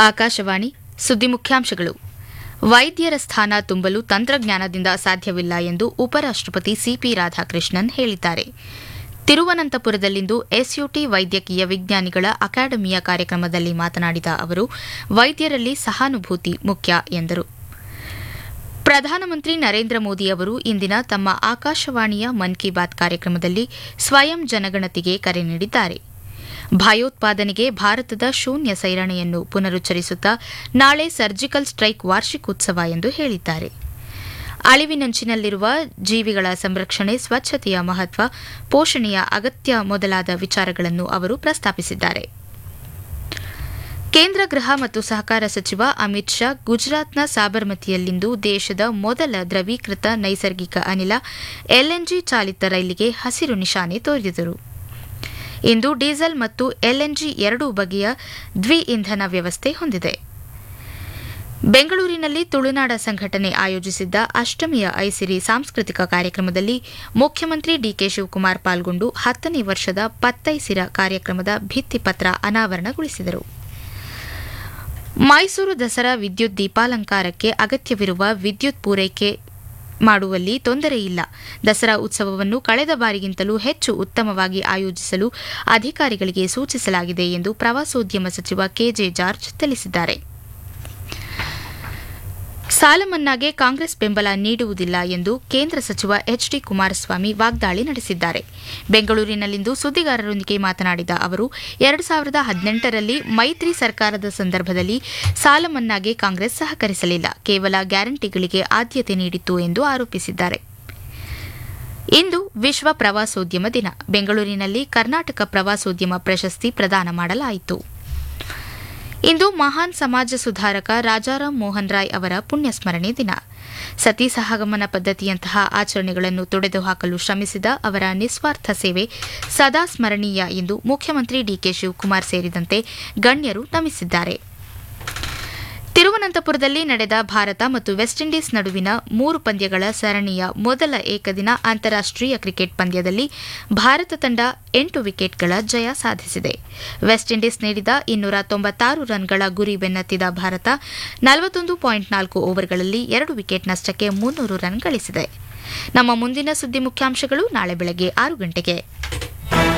ಆಕಾಶವಾಣಿ ಸುದ್ದಿ ಮುಖ್ಯಾಂಶಗಳು ವೈದ್ಯರ ಸ್ಥಾನ ತುಂಬಲು ತಂತ್ರಜ್ಞಾನದಿಂದ ಸಾಧ್ಯವಿಲ್ಲ ಎಂದು ಉಪರಾಷ್ಟಪತಿ ಸಿಪಿ ರಾಧಾಕೃಷ್ಣನ್ ಹೇಳಿದ್ದಾರೆ ತಿರುವನಂತಪುರದಲ್ಲಿಂದು ಎಸ್ಯುಟಿ ವೈದ್ಯಕೀಯ ವಿಜ್ಞಾನಿಗಳ ಅಕಾಡೆಮಿಯ ಕಾರ್ಯಕ್ರಮದಲ್ಲಿ ಮಾತನಾಡಿದ ಅವರು ವೈದ್ಯರಲ್ಲಿ ಸಹಾನುಭೂತಿ ಮುಖ್ಯ ಎಂದರು ಪ್ರಧಾನಮಂತ್ರಿ ನರೇಂದ್ರ ಮೋದಿ ಅವರು ಇಂದಿನ ತಮ್ಮ ಆಕಾಶವಾಣಿಯ ಮನ್ ಕಿ ಬಾತ್ ಕಾರ್ಯಕ್ರಮದಲ್ಲಿ ಸ್ವಯಂ ಜನಗಣತಿಗೆ ಕರೆ ನೀಡಿದ್ದಾರೆ ಭಯೋತ್ಪಾದನೆಗೆ ಭಾರತದ ಶೂನ್ಯ ಸೈರಣೆಯನ್ನು ಪುನರುಚ್ಚರಿಸುತ್ತಾ ನಾಳೆ ಸರ್ಜಿಕಲ್ ಸ್ಟ್ರೈಕ್ ವಾರ್ಷಿಕೋತ್ಸವ ಎಂದು ಹೇಳಿದ್ದಾರೆ ಅಳಿವಿನಂಚಿನಲ್ಲಿರುವ ಜೀವಿಗಳ ಸಂರಕ್ಷಣೆ ಸ್ವಚ್ಛತೆಯ ಮಹತ್ವ ಪೋಷಣೆಯ ಅಗತ್ಯ ಮೊದಲಾದ ವಿಚಾರಗಳನ್ನು ಅವರು ಪ್ರಸ್ತಾಪಿಸಿದ್ದಾರೆ ಕೇಂದ್ರ ಗೃಹ ಮತ್ತು ಸಹಕಾರ ಸಚಿವ ಅಮಿತ್ ಶಾ ಗುಜರಾತ್ನ ಸಾಬರ್ಮತಿಯಲ್ಲಿಂದು ದೇಶದ ಮೊದಲ ದ್ರವೀಕೃತ ನೈಸರ್ಗಿಕ ಅನಿಲ ಎಲ್ಎನ್ಜಿ ಚಾಲಿತ ರೈಲಿಗೆ ಹಸಿರು ನಿಶಾನೆ ತೋರಿದರು ಇಂದು ಡೀಸೆಲ್ ಮತ್ತು ಎಲ್ಎನ್ಜಿ ಎರಡೂ ಬಗೆಯ ದ್ವಿ ಇಂಧನ ವ್ಯವಸ್ಥೆ ಹೊಂದಿದೆ ಬೆಂಗಳೂರಿನಲ್ಲಿ ತುಳುನಾಡ ಸಂಘಟನೆ ಆಯೋಜಿಸಿದ್ದ ಅಷ್ಟಮಿಯ ಐಸಿರಿ ಸಾಂಸ್ಕೃತಿಕ ಕಾರ್ಯಕ್ರಮದಲ್ಲಿ ಮುಖ್ಯಮಂತ್ರಿ ಡಿಕೆ ಶಿವಕುಮಾರ್ ಪಾಲ್ಗೊಂಡು ಹತ್ತನೇ ವರ್ಷದ ಪತ್ತೈಸಿರ ಕಾರ್ಯಕ್ರಮದ ಭಿತ್ತಿಪತ್ರ ಅನಾವರಣಗೊಳಿಸಿದರು ಮೈಸೂರು ದಸರಾ ವಿದ್ಯುತ್ ದೀಪಾಲಂಕಾರಕ್ಕೆ ಅಗತ್ಯವಿರುವ ವಿದ್ಯುತ್ ಪೂರೈಕೆ ಮಾಡುವಲ್ಲಿ ತೊಂದರೆ ಇಲ್ಲ ದಸರಾ ಉತ್ಸವವನ್ನು ಕಳೆದ ಬಾರಿಗಿಂತಲೂ ಹೆಚ್ಚು ಉತ್ತಮವಾಗಿ ಆಯೋಜಿಸಲು ಅಧಿಕಾರಿಗಳಿಗೆ ಸೂಚಿಸಲಾಗಿದೆ ಎಂದು ಪ್ರವಾಸೋದ್ಯಮ ಸಚಿವ ಕೆಜೆ ಜಾರ್ಜ್ ತಿಳಿಸಿದ್ದಾರೆ ಸಾಲ ಮನ್ನಾಗೆ ಕಾಂಗ್ರೆಸ್ ಬೆಂಬಲ ನೀಡುವುದಿಲ್ಲ ಎಂದು ಕೇಂದ್ರ ಸಚಿವ ಎಚ್ ಡಿ ಕುಮಾರಸ್ವಾಮಿ ವಾಗ್ದಾಳಿ ನಡೆಸಿದ್ದಾರೆ ಬೆಂಗಳೂರಿನಲ್ಲಿಂದು ಸುದ್ದಿಗಾರರೊಂದಿಗೆ ಮಾತನಾಡಿದ ಅವರು ಎರಡು ಸಾವಿರದ ಹದಿನೆಂಟರಲ್ಲಿ ಮೈತ್ರಿ ಸರ್ಕಾರದ ಸಂದರ್ಭದಲ್ಲಿ ಸಾಲ ಮನ್ನಾಗೆ ಕಾಂಗ್ರೆಸ್ ಸಹಕರಿಸಲಿಲ್ಲ ಕೇವಲ ಗ್ಯಾರಂಟಿಗಳಿಗೆ ಆದ್ಯತೆ ನೀಡಿತ್ತು ಎಂದು ಆರೋಪಿಸಿದ್ದಾರೆ ಇಂದು ವಿಶ್ವ ಪ್ರವಾಸೋದ್ಯಮ ದಿನ ಬೆಂಗಳೂರಿನಲ್ಲಿ ಕರ್ನಾಟಕ ಪ್ರವಾಸೋದ್ಯಮ ಪ್ರಶಸ್ತಿ ಪ್ರದಾನ ಮಾಡಲಾಯಿತು ಇಂದು ಮಹಾನ್ ಸಮಾಜ ಸುಧಾರಕ ರಾಜಾರಾಮ್ ಮೋಹನ್ ರಾಯ್ ಅವರ ಪುಣ್ಯಸ್ಮರಣೆ ದಿನ ಸತಿ ಸಹಗಮನ ಪದ್ಧತಿಯಂತಹ ಆಚರಣೆಗಳನ್ನು ತೊಡೆದುಹಾಕಲು ಶ್ರಮಿಸಿದ ಅವರ ನಿಸ್ವಾರ್ಥ ಸೇವೆ ಸದಾ ಸ್ಮರಣೀಯ ಎಂದು ಮುಖ್ಯಮಂತ್ರಿ ಡಿಕೆ ಶಿವಕುಮಾರ್ ಸೇರಿದಂತೆ ಗಣ್ಯರು ನಮಿಸಿದ್ದಾರೆ ತಿರುವನಂತಪುರದಲ್ಲಿ ನಡೆದ ಭಾರತ ಮತ್ತು ವೆಸ್ಟ್ ಇಂಡೀಸ್ ನಡುವಿನ ಮೂರು ಪಂದ್ಯಗಳ ಸರಣಿಯ ಮೊದಲ ಏಕದಿನ ಅಂತಾರಾಷ್ಟೀಯ ಕ್ರಿಕೆಟ್ ಪಂದ್ಯದಲ್ಲಿ ಭಾರತ ತಂಡ ಎಂಟು ವಿಕೆಟ್ಗಳ ಜಯ ಸಾಧಿಸಿದೆ ವೆಸ್ಟ್ ಇಂಡೀಸ್ ನೀಡಿದ ಇನ್ನೂರ ತೊಂಬತ್ತಾರು ರನ್ಗಳ ಗುರಿ ಬೆನ್ನತ್ತಿದ ಭಾರತ ನಲವತ್ತೊಂದು ಪಾಯಿಂಟ್ ನಾಲ್ಕು ಓವರ್ಗಳಲ್ಲಿ ಎರಡು ವಿಕೆಟ್ ನಷ್ಟಕ್ಕೆ ಮುನ್ನೂರು ರನ್ ಗಳಿಸಿದೆ ನಮ್ಮ ಮುಂದಿನ ಸುದ್ದಿ ಮುಖ್ಯಾಂಶಗಳು ನಾಳೆ ಬೆಳಗ್ಗೆ ಆರು ಗಂಟೆಗೆ